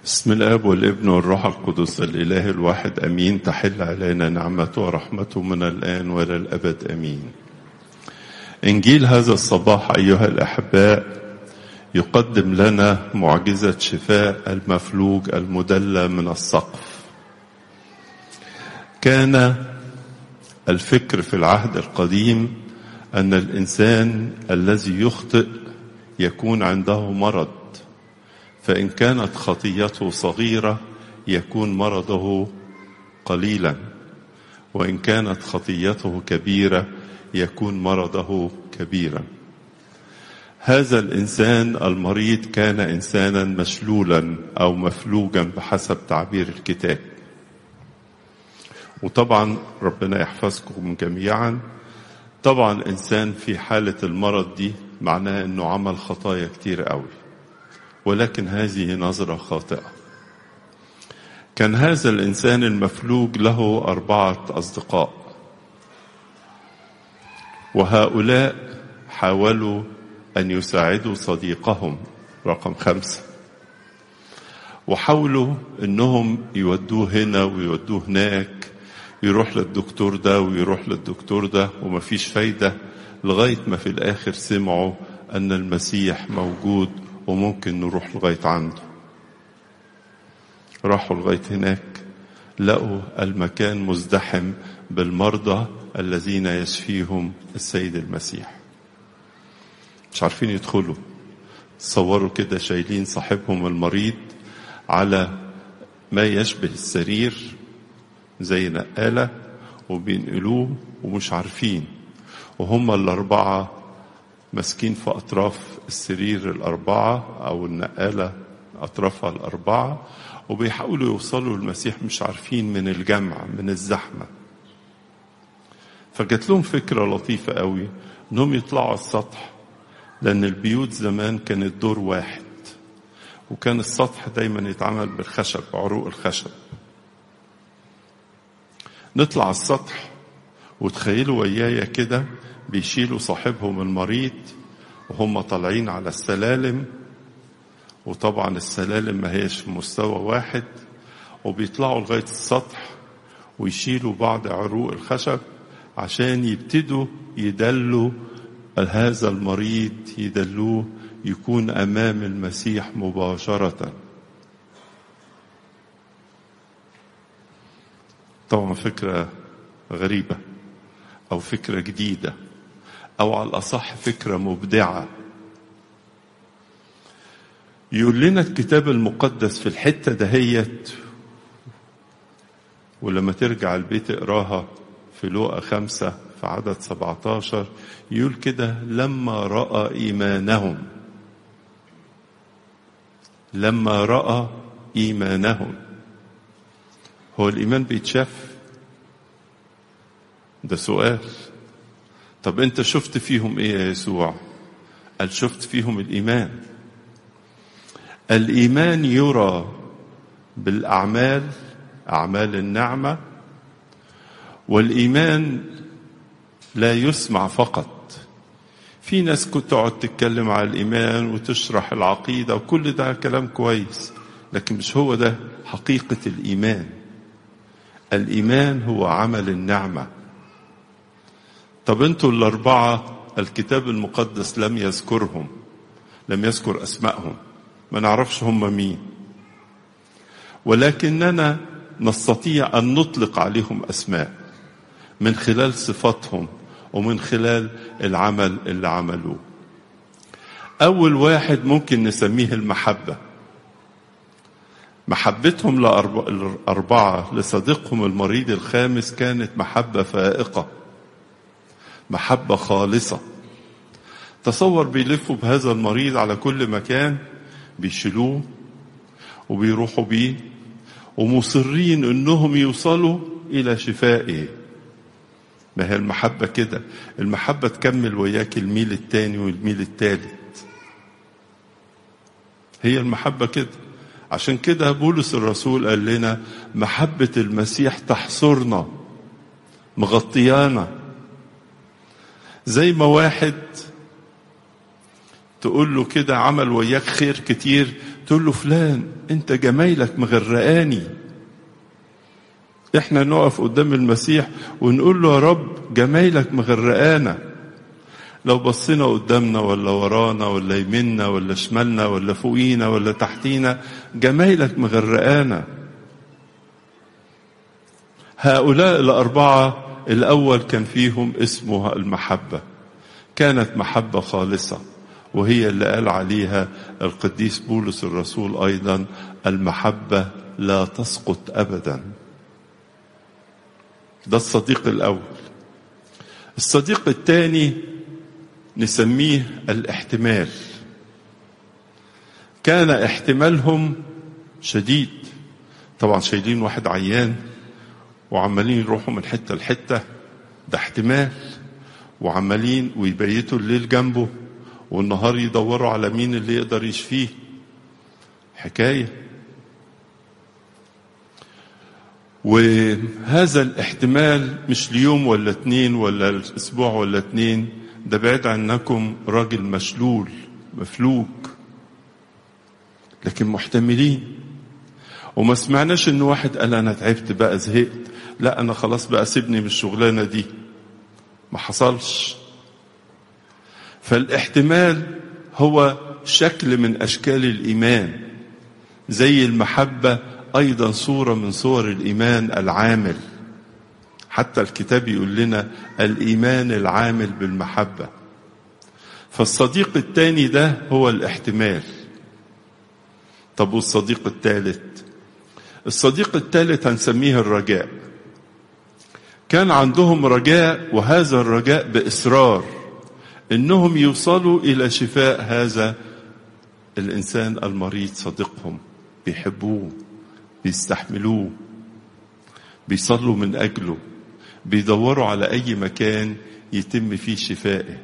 بسم الاب والابن والروح القدس الاله الواحد امين تحل علينا نعمته ورحمته من الان والى الابد امين. انجيل هذا الصباح ايها الاحباء يقدم لنا معجزه شفاء المفلوج المدلى من السقف. كان الفكر في العهد القديم ان الانسان الذي يخطئ يكون عنده مرض فإن كانت خطيته صغيرة يكون مرضه قليلا وإن كانت خطيته كبيرة يكون مرضه كبيرا هذا الإنسان المريض كان إنسانا مشلولا أو مفلوجا بحسب تعبير الكتاب وطبعا ربنا يحفظكم جميعا طبعا إنسان في حالة المرض دي معناه أنه عمل خطايا كتير قوي ولكن هذه نظرة خاطئة كان هذا الإنسان المفلوج له أربعة أصدقاء وهؤلاء حاولوا أن يساعدوا صديقهم رقم خمسة وحاولوا أنهم يودوه هنا ويودوه هناك يروح للدكتور ده ويروح للدكتور ده ومفيش فايدة لغاية ما في الآخر سمعوا أن المسيح موجود وممكن نروح لغاية عنده راحوا لغاية هناك لقوا المكان مزدحم بالمرضى الذين يشفيهم السيد المسيح مش عارفين يدخلوا تصوروا كده شايلين صاحبهم المريض على ما يشبه السرير زي نقالة وبينقلوه ومش عارفين وهم الأربعة ماسكين في أطراف السرير الأربعة أو النقالة أطرافها الأربعة وبيحاولوا يوصلوا للمسيح مش عارفين من الجمع من الزحمة فجات لهم فكرة لطيفة قوي إنهم يطلعوا على السطح لأن البيوت زمان كانت دور واحد وكان السطح دايما يتعمل بالخشب عروق الخشب نطلع على السطح وتخيلوا ويايا كده بيشيلوا صاحبهم المريض وهم طالعين على السلالم وطبعا السلالم ما هيش في مستوى واحد وبيطلعوا لغاية السطح ويشيلوا بعض عروق الخشب عشان يبتدوا يدلوا هذا المريض يدلوه يكون أمام المسيح مباشرة طبعا فكرة غريبة أو فكرة جديدة أو على الأصح فكرة مبدعة يقول لنا الكتاب المقدس في الحتة دهيت ولما ترجع البيت اقراها في لوقا خمسة في عدد 17 يقول كده لما رأى إيمانهم لما رأى إيمانهم هو الإيمان بيتشاف ده سؤال طب انت شفت فيهم ايه يا يسوع قال شفت فيهم الايمان الايمان يرى بالاعمال اعمال النعمه والايمان لا يسمع فقط في ناس كنت تقعد تتكلم على الايمان وتشرح العقيده وكل ده كلام كويس لكن مش هو ده حقيقه الايمان الايمان هو عمل النعمه طب انتوا الأربعة الكتاب المقدس لم يذكرهم لم يذكر أسمائهم ما نعرفش هم مين ولكننا نستطيع أن نطلق عليهم أسماء من خلال صفاتهم ومن خلال العمل اللي عملوه أول واحد ممكن نسميه المحبة محبتهم الأربعة لصديقهم المريض الخامس كانت محبة فائقة محبة خالصة تصور بيلفوا بهذا المريض على كل مكان بيشيلوه وبيروحوا بيه ومصرين انهم يوصلوا الى شفائه ما هي المحبة كده المحبة تكمل وياك الميل التاني والميل التالت هي المحبة كده عشان كده بولس الرسول قال لنا محبة المسيح تحصرنا مغطيانا زي ما واحد تقول له كده عمل وياك خير كتير تقول له فلان انت جمايلك مغرقاني احنا نقف قدام المسيح ونقول له يا رب جمايلك مغرقانا لو بصينا قدامنا ولا ورانا ولا يمنا ولا شمالنا ولا فوقينا ولا تحتينا جمايلك مغرقانا هؤلاء الأربعة الأول كان فيهم اسمه المحبة كانت محبة خالصة وهي اللي قال عليها القديس بولس الرسول أيضا المحبة لا تسقط أبدا ده الصديق الأول الصديق الثاني نسميه الاحتمال كان احتمالهم شديد طبعا شايلين واحد عيان وعمالين يروحوا من حتة لحتة ده احتمال وعمالين ويبيتوا الليل جنبه والنهار يدوروا على مين اللي يقدر يشفيه حكاية وهذا الاحتمال مش ليوم ولا اتنين ولا اسبوع ولا اتنين ده بعيد عنكم راجل مشلول مفلوج لكن محتملين وما سمعناش ان واحد قال انا تعبت بقى زهقت لا انا خلاص بقى سيبني من الشغلانه دي ما حصلش فالاحتمال هو شكل من اشكال الايمان زي المحبه ايضا صوره من صور الايمان العامل حتى الكتاب يقول لنا الايمان العامل بالمحبه فالصديق الثاني ده هو الاحتمال طب والصديق الثالث الصديق الثالث هنسميه الرجاء كان عندهم رجاء وهذا الرجاء باصرار انهم يوصلوا الى شفاء هذا الانسان المريض صديقهم بيحبوه بيستحملوه بيصلوا من اجله بيدوروا على اي مكان يتم فيه شفائه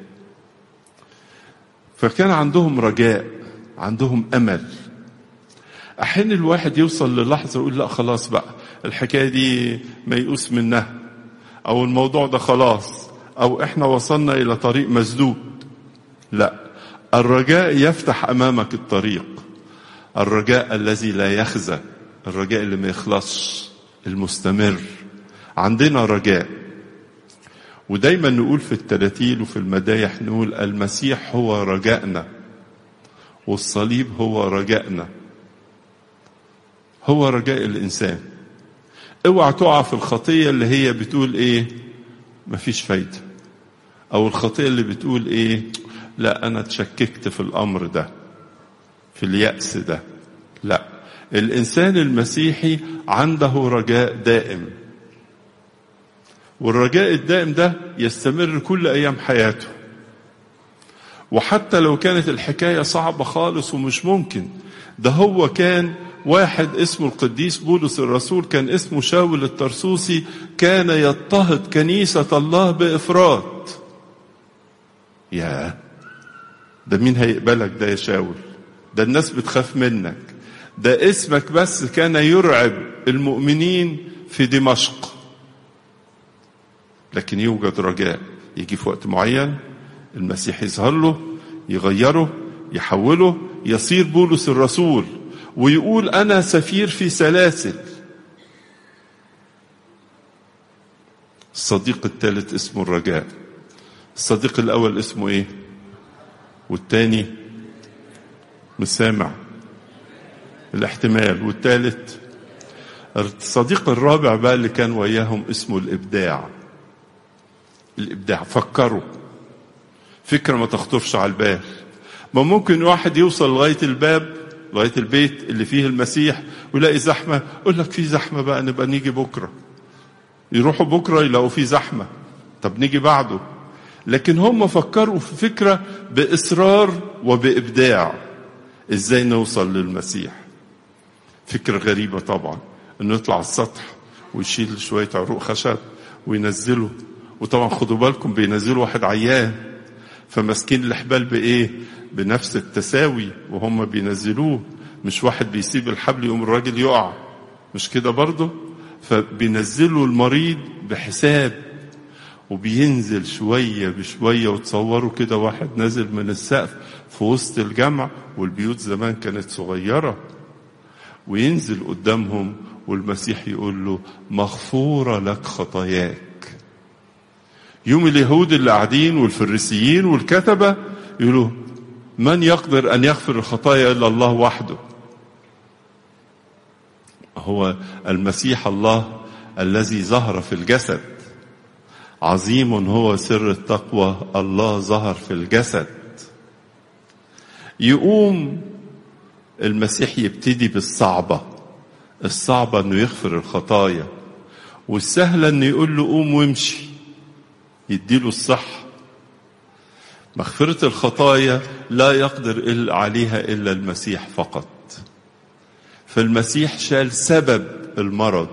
فكان عندهم رجاء عندهم امل احيانا الواحد يوصل للحظه يقول لا خلاص بقى الحكايه دي ميؤوس منها او الموضوع ده خلاص او احنا وصلنا الى طريق مسدود لا الرجاء يفتح امامك الطريق الرجاء الذي لا يخزى الرجاء اللي ما يخلصش المستمر عندنا رجاء ودايما نقول في التراتيل وفي المدايح نقول المسيح هو رجائنا والصليب هو رجائنا هو رجاء الانسان اوعى تقع في الخطيه اللي هي بتقول ايه مفيش فايده او الخطيه اللي بتقول ايه لا انا اتشككت في الامر ده في الياس ده لا الانسان المسيحي عنده رجاء دائم والرجاء الدائم ده يستمر كل ايام حياته وحتى لو كانت الحكايه صعبه خالص ومش ممكن ده هو كان واحد اسمه القديس بولس الرسول كان اسمه شاول الترسوسي كان يضطهد كنيسة الله بإفراط يا ده مين هيقبلك ده يا شاول ده الناس بتخاف منك ده اسمك بس كان يرعب المؤمنين في دمشق لكن يوجد رجاء يجي في وقت معين المسيح يظهر له يغيره يحوله يصير بولس الرسول ويقول انا سفير في سلاسل الصديق الثالث اسمه الرجاء الصديق الاول اسمه ايه والتاني مش سامع الاحتمال والثالث الصديق الرابع بقى اللي كان وياهم اسمه الابداع الابداع فكروا فكره ما تخطرش على البال ما ممكن واحد يوصل لغايه الباب لغايه البيت اللي فيه المسيح ويلاقي زحمه يقول لك في زحمه بقى نبقى نيجي بكره يروحوا بكره يلاقوا في زحمه طب نيجي بعده لكن هم فكروا في فكره باصرار وبابداع ازاي نوصل للمسيح فكره غريبه طبعا انه يطلع على السطح ويشيل شويه عروق خشب وينزله وطبعا خدوا بالكم بينزلوا واحد عيان فماسكين الحبال بايه بنفس التساوي وهم بينزلوه مش واحد بيسيب الحبل يقوم الراجل يقع مش كده برضه فبينزلوا المريض بحساب وبينزل شوية بشوية وتصوروا كده واحد نازل من السقف في وسط الجمع والبيوت زمان كانت صغيرة وينزل قدامهم والمسيح يقول له مغفورة لك خطاياك يوم اليهود اللي قاعدين والفريسيين والكتبة يقولوا من يقدر أن يغفر الخطايا إلا الله وحده هو المسيح الله الذي ظهر في الجسد عظيم هو سر التقوى الله ظهر في الجسد يقوم المسيح يبتدي بالصعبة الصعبة انه يغفر الخطايا والسهلة انه يقول له قوم وامشي يديله الصحة مغفرة الخطايا لا يقدر إلا عليها إلا المسيح فقط فالمسيح شال سبب المرض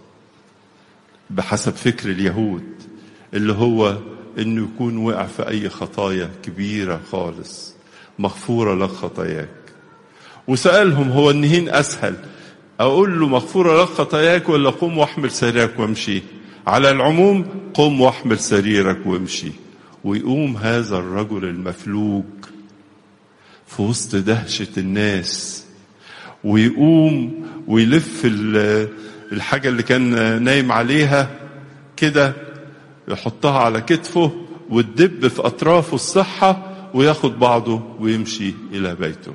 بحسب فكر اليهود اللي هو انه يكون وقع في اي خطايا كبيره خالص مغفوره لك خطاياك وسالهم هو النهين اسهل اقول له مغفوره لك خطاياك ولا قم واحمل سريرك وامشي على العموم قم واحمل سريرك وامشي ويقوم هذا الرجل المفلوج في وسط دهشه الناس ويقوم ويلف الحاجه اللي كان نايم عليها كده يحطها على كتفه وتدب في أطرافه الصحة وياخد بعضه ويمشي إلى بيته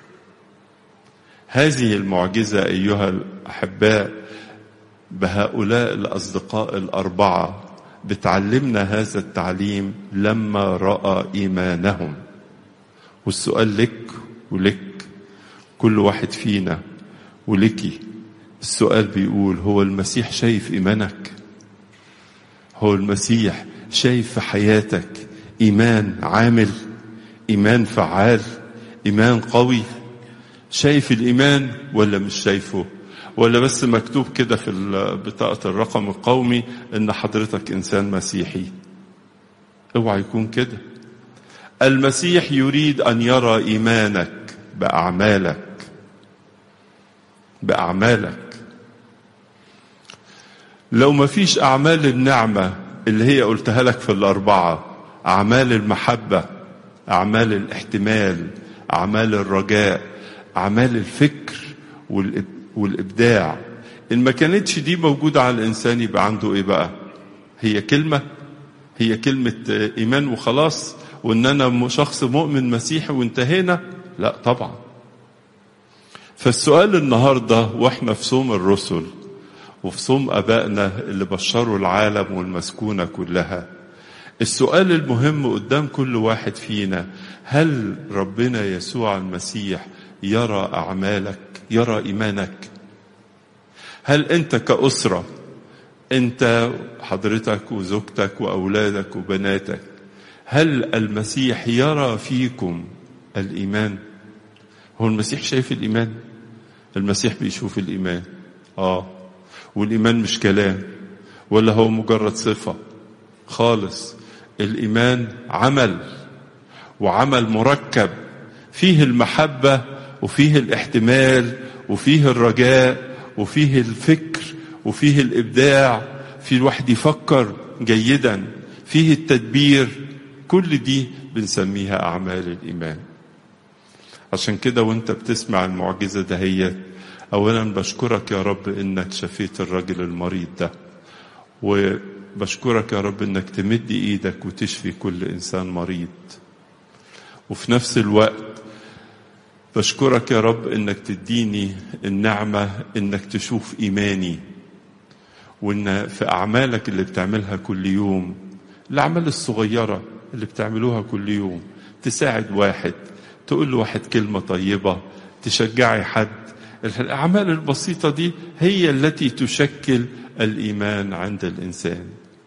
هذه المعجزة أيها الأحباء بهؤلاء الأصدقاء الأربعة بتعلمنا هذا التعليم لما رأى إيمانهم والسؤال لك ولك كل واحد فينا ولكي السؤال بيقول هو المسيح شايف إيمانك؟ هو المسيح شايف في حياتك ايمان عامل ايمان فعال ايمان قوي شايف الايمان ولا مش شايفه ولا بس مكتوب كده في بطاقة الرقم القومي ان حضرتك انسان مسيحي اوعى يكون كده المسيح يريد ان يرى ايمانك باعمالك باعمالك لو ما فيش أعمال النعمة اللي هي قلتها لك في الأربعة أعمال المحبة أعمال الاحتمال أعمال الرجاء أعمال الفكر والإبداع إن ما كانتش دي موجودة على الإنسان يبقى عنده إيه بقى هي كلمة هي كلمة إيمان وخلاص وإن أنا شخص مؤمن مسيحي وانتهينا لا طبعا فالسؤال النهاردة وإحنا في صوم الرسل وفي صوم أبائنا اللي بشروا العالم والمسكونة كلها السؤال المهم قدام كل واحد فينا هل ربنا يسوع المسيح يرى أعمالك يرى إيمانك هل أنت كأسرة أنت حضرتك وزوجتك وأولادك وبناتك هل المسيح يرى فيكم الإيمان هو المسيح شايف الإيمان المسيح بيشوف الإيمان آه والإيمان مش كلام ولا هو مجرد صفة خالص الإيمان عمل وعمل مركب فيه المحبة وفيه الاحتمال وفيه الرجاء وفيه الفكر وفيه الإبداع في الواحد يفكر جيدا فيه التدبير كل دي بنسميها أعمال الإيمان عشان كده وانت بتسمع المعجزة دهيت اولا بشكرك يا رب انك شفيت الراجل المريض ده وبشكرك يا رب انك تمد ايدك وتشفي كل انسان مريض وفي نفس الوقت بشكرك يا رب انك تديني النعمه انك تشوف ايماني وان في اعمالك اللي بتعملها كل يوم الاعمال الصغيره اللي بتعملوها كل يوم تساعد واحد تقول له واحد كلمه طيبه تشجعي حد الأعمال البسيطة دي هي التي تشكل الإيمان عند الإنسان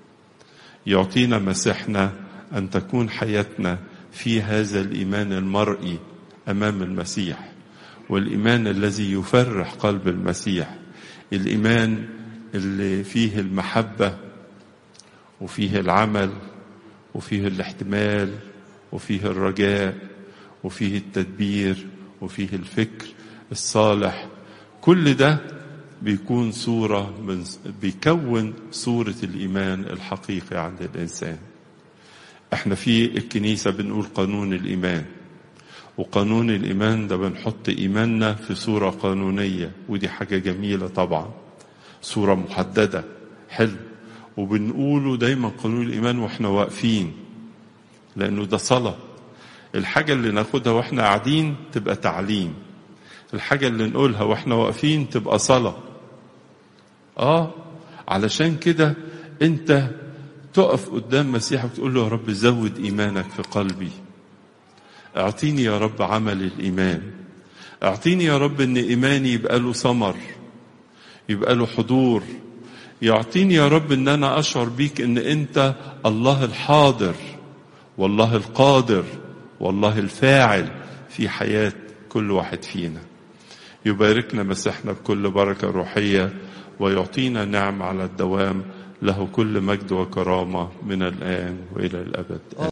يعطينا مسيحنا أن تكون حياتنا في هذا الإيمان المرئي أمام المسيح والإيمان الذي يفرح قلب المسيح الإيمان اللي فيه المحبة وفيه العمل وفيه الاحتمال وفيه الرجاء وفيه التدبير وفيه الفكر الصالح كل ده بيكون صورة من بيكون صورة الإيمان الحقيقي عند الإنسان احنا في الكنيسة بنقول قانون الإيمان وقانون الإيمان ده بنحط إيماننا في صورة قانونية ودي حاجة جميلة طبعا صورة محددة حلو وبنقوله دايما قانون الإيمان وإحنا واقفين لأنه ده صلاة الحاجة اللي ناخدها وإحنا قاعدين تبقى تعليم الحاجة اللي نقولها وإحنا واقفين تبقى صلاة آه علشان كده أنت تقف قدام مسيحك وتقول له يا رب زود إيمانك في قلبي اعطيني يا رب عمل الإيمان اعطيني يا رب ان إيماني يبقى له ثمر يبقى له حضور يعطيني يا رب ان انا اشعر بيك ان انت الله الحاضر والله القادر والله الفاعل في حياة كل واحد فينا يباركنا مسيحنا بكل بركة روحية ويعطينا نعم على الدوام له كل مجد وكرامة من الآن وإلى الأبد